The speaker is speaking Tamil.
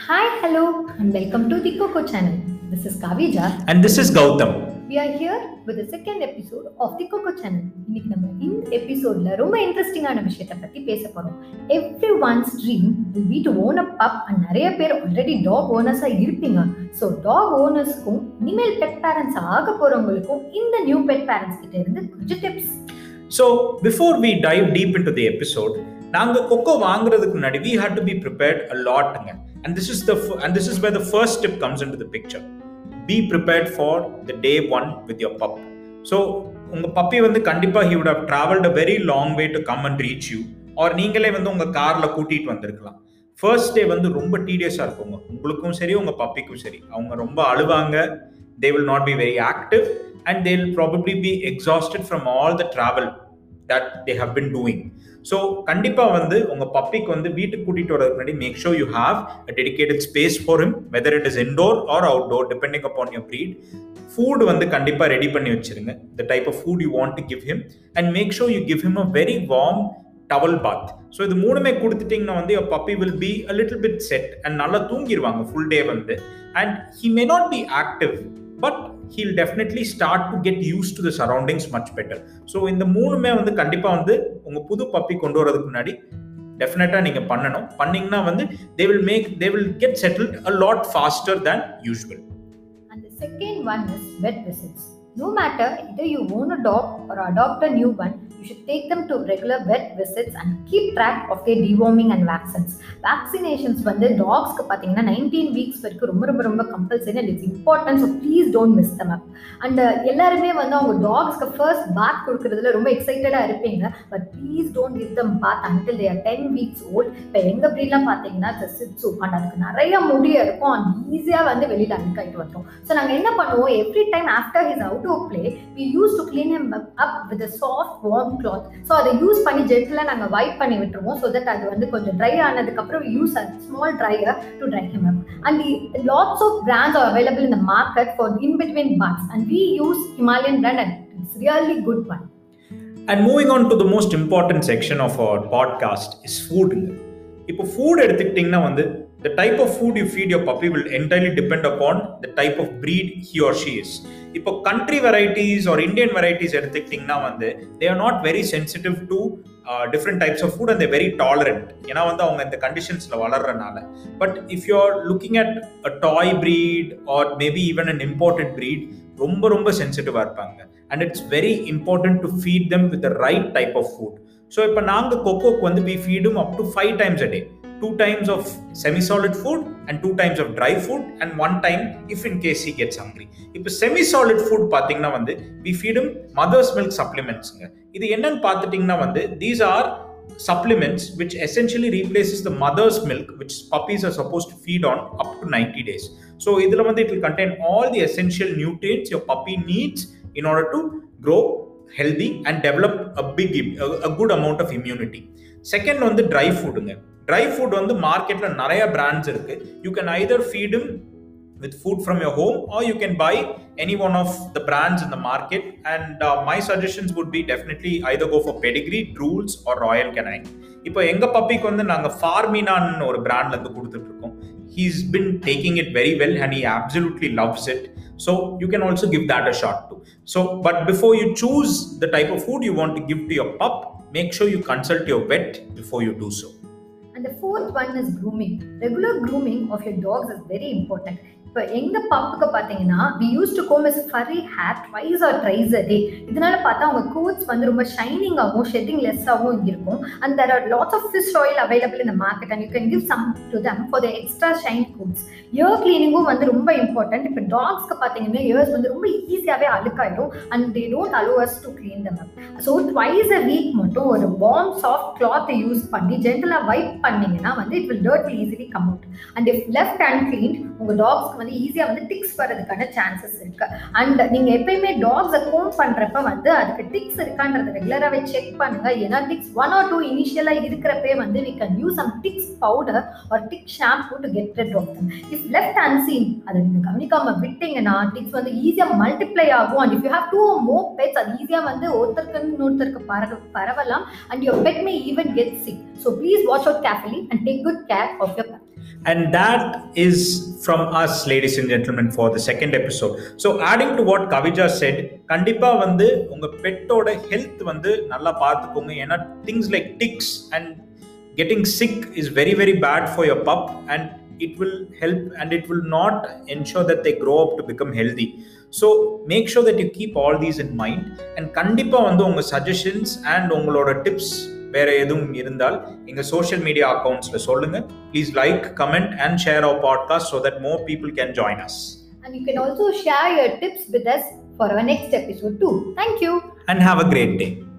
Hi, hello, and welcome to the Coco channel. This is Kavija. And this is Gautam. We are here with the second episode of the Coco channel. இன்னைக்கு நம்ம இந்த எபிசோட்ல ரொம்ப இன்ட்ரெஸ்டிங்கான விஷயத்தை பத்தி பேச போறோம் everyone's dream will be to own a pub and நிறைய பேர் ஆல்ரெடி டாக் ஓனர்ஸா இருப்பீங்க ஸோ டாக் ஓனர்ஸ்க்கும் இனிமேல் பெட் பேரண்ட்ஸ் ஆக போறவங்களுக்கும் இந்த நியூ பெட் பேரண்ட்ஸ் கிட்ட இருந்து கொஞ்சம் tips So, before we dive deep into the episode, நாங்க கொக்கோ வாங்குறதுக்கு முன்னாடி we had to be prepared a lot and this is the f- and this is where the first tip comes into the picture be prepared for the day one with your pup so உங்க பப்பி வந்து கண்டிப்பா he would have traveled a very long way to come and reach you or நீங்களே வந்து உங்க கார்ல கூட்டிட்டு வந்திருக்கலாம் ஃபர்ஸ்ட் டே வந்து ரொம்ப டீடியஸா இருக்குங்க உங்களுக்கும் சரி உங்க பப்பிக்கும் சரி அவங்க ரொம்ப அழுவாங்க they will not be very active and they'll probably be exhausted from all the travel that they have been doing so கண்டிப்பாக வந்து உங்கள் பப்பிக்கு வந்து வீட்டுக்கு கூட்டிகிட்டு வரதுக்கு முன்னாடி make sure you have a dedicated space for him whether it is indoor or outdoor depending upon your breed food வந்து கண்டிப்பாக ரெடி பண்ணி வச்சிருங்க the type of food you want to give him and make sure you give him a very warm towel bath so இது மூணுமே கொடுத்துட்டிங்கன்னா வந்து your puppy will be a little bit set and நல்லா தூங்கிடுவாங்க ஃபுல் டே வந்து and he may not be active but he'll definitely start to get used to the surroundings much better so இந்த மூணுமே வந்து கண்டிப்பாக வந்து உங்கள் புது பப்பி கொண்டு வரதுக்கு முன்னாடி டெஃபினட்டாக நீங்கள் பண்ணணும் பண்ணீங்கன்னா வந்து they will make they will get settled a lot faster than usual And the second one is vet visits. No matter either you own a dog or adopt a new one, you should take them to regular vet visits and keep track of their deworming and vaccines. Vaccinations வந்து டாக்ஸ்க்கு பார்த்தீங்கன்னா நைன்டீன் வீக்ஸ் வரைக்கும் ரொம்ப ரொம்ப ரொம்ப compulsory and it's important so please don't miss them up and எல்லாருமே வந்து அவங்க டாக்ஸ்க்கு ஃபர்ஸ்ட் பாத் கொடுக்கறதுல ரொம்ப எக்ஸைட்டடாக இருப்பீங்க but please don't give them bath until their ten weeks old இப்போ எங்கள் ப்ரீட்லாம் பார்த்தீங்கன்னா சிட்ஸு அண்ட் அதுக்கு நிறைய முடிய இருக்கும் அண்ட் ஈஸியாக வந்து வெளியில் அழுக்காயிட்டு வந்துடும் ஸோ நாங்கள் என்ன பண்ணுவோம் every time after his out of play we use to clean him up with soft warm cloth so அதை யூஸ் பண்ணி ஜெட்டில் நாங்கள் வைப் பண்ணி விட்டுருவோம் ஸோ தட் அது வந்து கொஞ்சம் ட்ரை ஆனதுக்கப்புறம் use a small dryer to dry him up and lots of brands are available in the market for in between baths and we use Himalayan brand and it's really good one and moving on to the most important section of our podcast is ஃபுட்டுங்க இப்போ ஃபுட் எடுத்துக்கிட்டிங்கன்னா வந்து the type of food you feed your puppy will entirely depend upon the type of breed he or she is இப்போ country varieties or Indian varieties எடுத்துக்கிட்டிங்கன்னா வந்து they are not very sensitive to different types of food and they very tolerant ஏன்னா வந்து அவங்க இந்த கண்டிஷன்ஸில் வளர்றனால but if you are looking at a toy breed or maybe even an imported breed ரொம்ப ரொம்ப சென்சிட்டிவாக இருப்பாங்க and it's very important to feed them with the right type of food so இப்போ நாங்கள் கொக்கோக்கு வந்து we feed him up to five times a day two times of semi solid food and two times of dry food and one time if in case he gets hungry இப்போ செமி சாலிட் ஃபுட் பார்த்தீங்கன்னா வந்து வி ஃபீடும் மதர்ஸ் மில்க் சப்ளிமெண்ட்ஸுங்க இது என்னன்னு பார்த்துட்டிங்கன்னா வந்து these are supplements which essentially replaces the mother's milk which puppies are supposed to feed on up to 90 days so இதுல வந்து it will contain all the essential nutrients your puppy needs in order to grow healthy and develop a big a, a good amount of immunity second வந்து ட்ரை ஃபுட்டுங்க ட்ரை ஃபுட் வந்து மார்க்கெட்ல நிறைய பிராண்ட்ஸ் இருக்கு you can either feed with food from your home or you can buy any one of the brands in the market and uh, my suggestions would be definitely either go for pedigree drools or royal canine இப்போ எங்க பப்பிக்கு வந்து நாங்க ஃபார்மினான்னு ஒரு பிராண்ட்ல இருந்து கொடுத்துட்டு இருக்கோம் he's been taking it very well and he absolutely loves it so you can also give that a shot too so but before you choose the type of food you want to give to your pup make sure you consult your vet before you do so And the fourth one is grooming. Regular grooming of your dogs is very important. இப்போ எங்க பப்புக்கு பார்த்தீங்கன்னா we use to comb his furry hair twice or thrice a day இதனால பார்த்தா அவங்க கோட்ஸ் வந்து ரொம்ப ஷைனிங்காகவும் ஷெட்டிங் லெஸ்ஸாகவும் இருக்கும் and there are lots of fish oil available இந்த market and you can give some to them for the extra shine coats ear கிளீனிங்கும் வந்து ரொம்ப இம்பார்ட்டன்ட் இப்போ டாக்ஸ்க்கு பார்த்தீங்கன்னா இயர்ஸ் வந்து ரொம்ப ஈஸியாகவே அழுக்காயிடும் and they don't allow us to clean them up so twice a week மட்டும் ஒரு வார்ம் சாஃப்ட் கிளாத்தை யூஸ் பண்ணி ஜென்டலாக வைப் பண்ணீங்கன்னா வந்து it will dirt easily come out and if left and clean உங்கள் டாக்ஸ்க்கு வந்து ஈஸியாக வந்து டிக்ஸ் வர்றதுக்கான சான்சஸ் இருக்கு அண்ட் நீங்கள் எப்பயுமே டாக்ஸை கோம் பண்ணுறப்ப வந்து அதுக்கு டிக்ஸ் இருக்கான்றத ரெகுலராகவே செக் பண்ணுங்க ஏன்னா டிக்ஸ் ஒன் ஆர் டூ இனிஷியலாக இருக்கிறப்பே வந்து we can use some ticks powder ஒரு tick shampoo to get rid off them if left unseen அதை நீங்கள் கவனிக்காம விட்டீங்கன்னா டிக்ஸ் வந்து ஈஸியாக மல்டிப்ளை ஆகும் and if you have two more pets அது ஈஸியாக வந்து ஒருத்தருக்கு இன்னொருத்தருக்கு பரவ பரவலாம் and your pet may even get sick so please watch out carefully and take good care of your pet And that is from us, ladies and gentlemen, for the second episode. So, adding to what Kavija said, கண்டிப்பா வந்து உங்க பெட்டோட ஹெல்த் வந்து நல்லா பார்த்துக்கோங்க ஏன்னா things like ticks and getting sick is very very bad for your pup and it will help and it will not ensure that they grow up to become healthy so make sure that you keep all these in mind and கண்டிப்பா வந்து உங்க suggestions and உங்களோட tips வேற எதுவும் இருந்தால் எங்க சோஷியல் மீடியா அக்கௌண்ட்ஸ்ல சொல்லுங்க please like comment and share our podcast so that more people can join us And you can also share your tips with us for our next episode too. Thank you. And have a great day